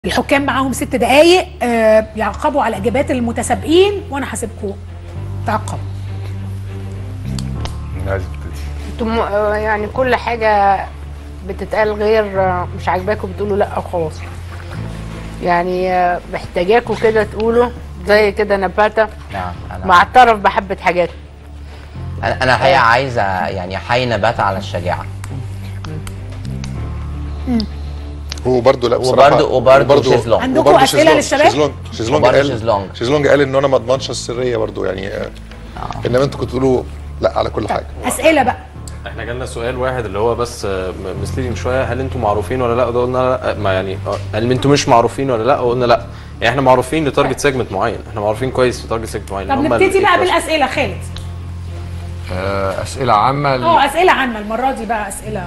الحكام معاهم ست دقايق آه، يعقبوا على اجابات المتسابقين وانا هسيبكم تعقبوا عايز تبتدي انتم آه، يعني كل حاجة بتتقال غير آه، مش عاجباكم بتقولوا لا وخلاص يعني آه، محتاجاكوا كده تقولوا زي كده نباتة نعم انا معترف بحبة حاجات انا انا الحقيقه عايزه يعني احيي نبات على الشجاعه هو برضه لا بصراحه وبرضه- وبرضه شيزلونج. عندكم وبرضه أسئلة شيزلونج. للشباب؟ شيزلونج شيزلونج وبرضه قال شيزلونج. شيزلونج قال ان انا ما اضمنش السريه برضه يعني آه. انما انتوا كنتوا تقولوا لا على كل حاجه اسئله بقى احنا جالنا سؤال واحد اللي هو بس مسليدنج شويه هل انتم معروفين ولا لا وده قلنا لا ما يعني آه، هل انتم مش معروفين ولا لا وقلنا لا يعني احنا معروفين لتارجت سيجمنت معين احنا معروفين كويس في تارجت سيجمنت معين طب اللي هم نبتدي ال بقى 18. بالاسئله خالد آه، أسئلة عامة ل- اه اسئله عامه المره دي بقى اسئله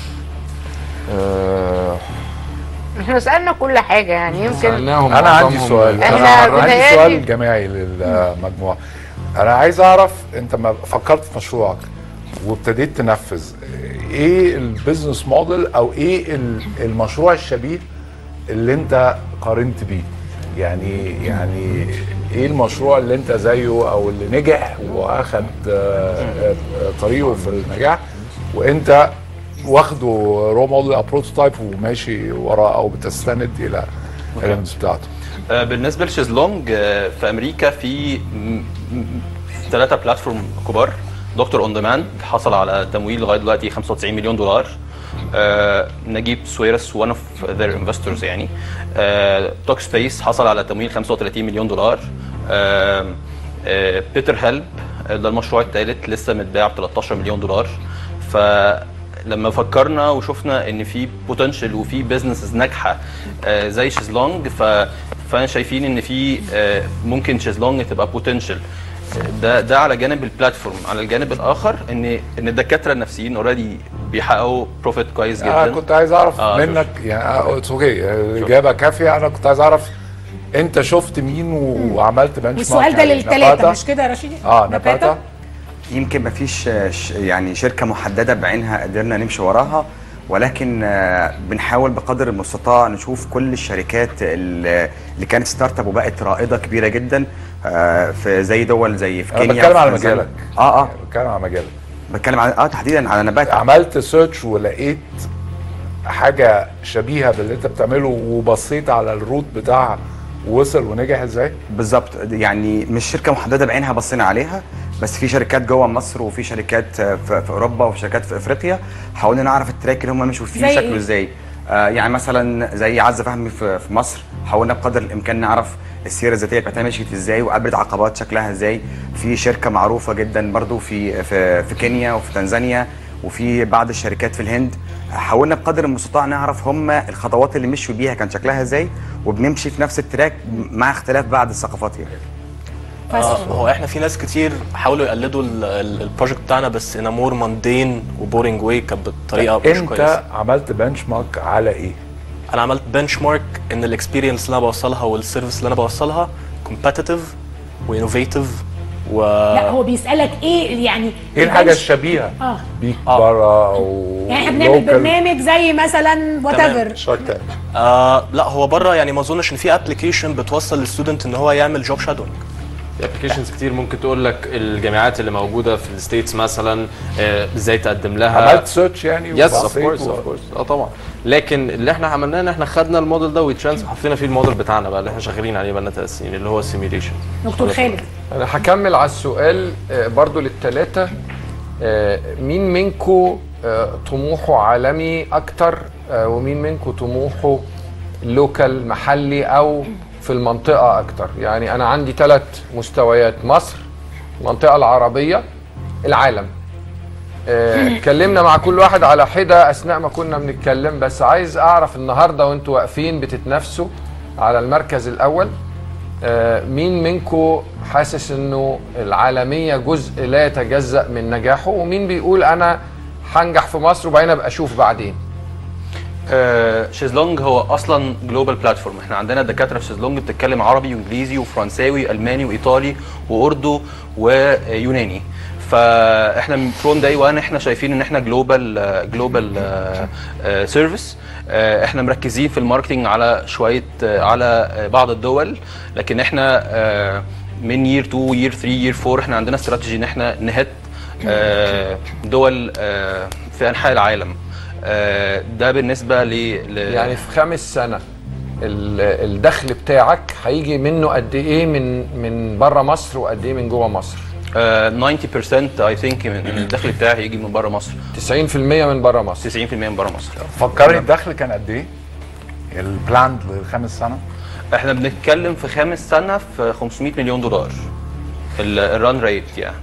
آه، احنا سألنا كل حاجة يعني يمكن سألناهم انا عندي معظمهم- سؤال إحنا انا عندي بنتهيألي- سؤال جماعي للمجموعه انا عايز اعرف انت ما فكرت في مشروعك وابتديت تنفذ ايه البيزنس موديل او ايه ال- المشروع الشبيه اللي انت قارنت بيه يعني يعني ايه المشروع اللي انت زيه او اللي نجح واخد آه، آه، طريقه في النجاح وانت واخده رو موديل او بروتوتايب وماشي وراه او بتستند الى الاليمنتس بتاعته آه، بالنسبه لشيزلونج آه، في امريكا في ثلاثه بلاتفورم كبار دكتور اون ديماند حصل على تمويل لغايه دلوقتي 95 مليون دولار آه، نجيب سويرس one of their investors يعني توك سبيس حصل على تمويل 35 مليون دولار آه، آه، بيتر هيلب ده المشروع الثالث لسه متباع ب 13 مليون دولار فلما فكرنا وشفنا ان في بوتنشال وفي بزنسز ناجحه آه، زي شيزلونج ف فانا شايفين ان في آه، ممكن شيزلونج تبقى بوتنشال ده ده على جانب البلاتفورم على الجانب الاخر ان ان الدكاتره النفسيين اوريدي بيحققوا بروفيت كويس جدا انا كنت عايز اعرف آه، آه منك يعني اتس اوكي الاجابه كافيه انا كنت عايز اعرف انت شفت مين وعملت بنش والسؤال ده للثلاثه مش كده يا رشيدي اه نباتا يمكن ما فيش يعني شركه محدده بعينها قدرنا نمشي وراها ولكن آه، بنحاول بقدر المستطاع نشوف كل الشركات اللي اللي كانت ستارت اب وبقت رائده كبيره جدا آه، في زي دول زي في انا كينيا بتكلم وفي على تنزانيا. مجالك اه اه بتكلم على مجالك بتكلم على اه تحديدا على نبات عملت سيرش ولقيت حاجه شبيهه باللي انت بتعمله وبصيت على الروت بتاعها ووصل ونجح ازاي؟ بالظبط يعني مش شركه محدده بعينها بصينا عليها بس في شركات جوه مصر وفي شركات آه، في في اوروبا وفي شركات في افريقيا حاولنا نعرف التراك اللي هم مشوا زي فيه إيه؟ شكله ازاي آه يعني مثلا زي عزه فهمي في, في مصر حاولنا بقدر الامكان نعرف السيره الذاتيه بتاعتها مشيت ازاي وقابلت عقبات شكلها ازاي في شركه معروفه جدا برضو في في في كينيا وفي تنزانيا وفي بعض الشركات في الهند حاولنا بقدر المستطاع نعرف هم الخطوات اللي مشوا بيها كان شكلها ازاي وبنمشي في نفس التراك مع اختلاف بعض الثقافات يعني فاسف هو احنا في ناس كتير حاولوا يقلدوا ال- ال- البروجكت بتاعنا بس ان مور ماندين وبورينج واي كانت بطريقه مش انت كويسه عملت بنش مارك على ايه؟ انا عملت بنش مارك ان الاكسبيرينس اللي انا بوصلها والسيرفيس اللي انا بوصلها كومبتيتيف وانوفيتيف و لا هو بيسالك ايه يعني ايه الحاجه البنش- الشبيهه اه بيك آه. بره او يعني احنا بنعمل local؟ برنامج زي مثلا وات ايفر شارك تانك آه لا هو بره يعني ما اظنش ان في ابلكيشن بتوصل للستودنت ان هو يعمل جوب شادونج في ابلكيشنز كتير ممكن تقول لك الجامعات اللي موجوده في الستيتس مثلا آه، ازاي تقدم لها عملت سيرش يعني يس اوف وبصيت كورس و- اوف كورس اه طبعا لكن اللي احنا عملناه ان احنا خدنا الموديل ده وترانس حطينا فيه الموديل بتاعنا بقى اللي احنا شغالين عليه بقالنا ثلاث سنين اللي هو السيميوليشن دكتور خالد أنا هكمل على السؤال آه، برضو للثلاثة مين منكم طموحه عالمي أكتر آه، ومين منكم طموحه لوكال محلي أو في المنطقة أكتر يعني أنا عندي ثلاث مستويات مصر المنطقة العربية العالم آه، اتكلمنا مع كل واحد على حدة أثناء ما كنا بنتكلم بس عايز أعرف النهاردة وأنتوا واقفين بتتنافسوا على المركز الأول آه، مين منكم حاسس انه العالميه جزء لا يتجزا من نجاحه ومين بيقول انا هنجح في مصر وبعدين ابقى اشوف بعدين آه، شيزلونج هو اصلا جلوبال بلاتفورم احنا عندنا دكاتره في شيزلونج بتتكلم عربي وانجليزي وفرنساوي الماني وايطالي واردو ويوناني ف فاحنا فروم داي 1 احنا شايفين ان احنا جلوبال جلوبال سيرفيس احنا مركزين في الماركتنج على شويه آه، على آه، بعض الدول لكن احنا آه، من يير 2 يير 3 يير 4 احنا عندنا استراتيجي ان احنا نهت آه، دول آه، في انحاء العالم آه، ده بالنسبه ل ل- يعني في خامس سنه ال- الدخل بتاعك هيجي منه قد ايه من من بره مصر وقد ايه من جوه مصر آه، 90% اي ثينك من من الدخل بتاعي هيجي من بره مصر 90% من بره مصر 90% من بره مصر فكرني الدخل كان قد ايه؟ البلاند للخامس سنه احنا بنتكلم في خامس سنه في 500 مليون دولار الران ريت يعني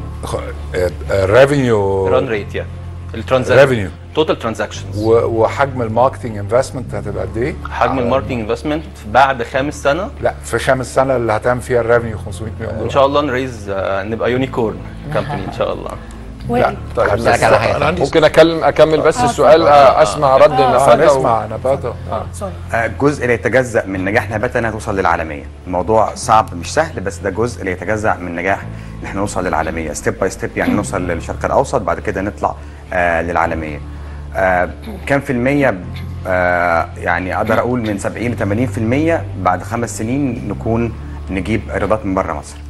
الريفينيو الران ريت يعني الترانزاكشن ريفينيو توتال ترانزاكشنز وحجم الماركتنج انفستمنت هتبقى قد ايه؟ حجم الماركتنج انفستمنت بعد خامس سنه لا في خامس سنه اللي هتعمل فيها الريفينيو 500 مليون دولار ان شاء الله نريز آه، نبقى يونيكورن كمباني ان شاء الله وائل طيب هسألك على حاجة. انا عندي ممكن اكلم اكمل بس آه، السؤال آه، اسمع رد آه، اه نفاذه نسمع نباته سوري آه، جزء لا يتجزأ من نجاح نبات انها توصل للعالميه الموضوع صعب مش سهل بس ده جزء لا يتجزأ من نجاح ان احنا نوصل للعالميه ستيب باي ستيب يعني نوصل للشرق الاوسط بعد كده نطلع آه للعالميه آه كام في المية آه يعني اقدر اقول من 70 ل 80% بعد خمس سنين نكون نجيب ايرادات من بره مصر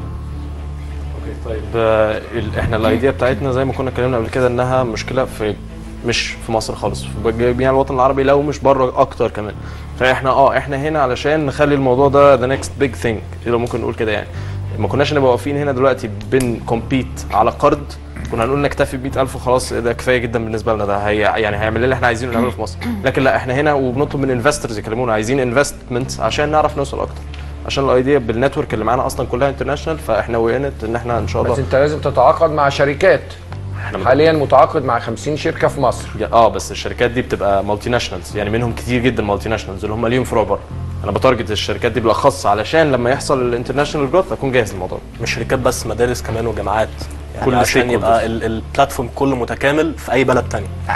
طيب آه، ال- احنا الايديا بتاعتنا زي ما كنا اتكلمنا قبل كده انها مشكله في مش في مصر خالص في جميع الوطن العربي لو مش بره اكتر كمان فاحنا اه احنا هنا علشان نخلي الموضوع ده ذا نيكست بيج ثينج لو ممكن نقول كده يعني ما كناش نبقى واقفين هنا دلوقتي بنكمبيت على قرض كنا هنقول نكتفي ب 100000 وخلاص ده كفايه جدا بالنسبه لنا ده هي يعني هيعمل لنا اللي احنا عايزينه نعمله في مصر لكن لا احنا هنا وبنطلب من انفسترز يكلمونا عايزين انفستمنت عشان نعرف نوصل اكتر عشان الايديا بالنتورك اللي معانا اصلا كلها انترناشونال فاحنا وينت ان احنا ان شاء الله بس انت لازم تتعاقد مع شركات احنا حاليا متعاقد مع 50 شركه في مصر اه بس الشركات دي بتبقى مالتي ناشونالز يعني منهم كتير جدا مالتي ناشونالز اللي هم ليهم فروع بره انا بتارجت الشركات دي بالاخص علشان لما يحصل الانترناشونال جروث اكون جاهز للموضوع مش شركات بس مدارس كمان وجامعات يعني كل عشان stakeholders. يبقى ال- البلاتفورم كله متكامل في اي بلد تاني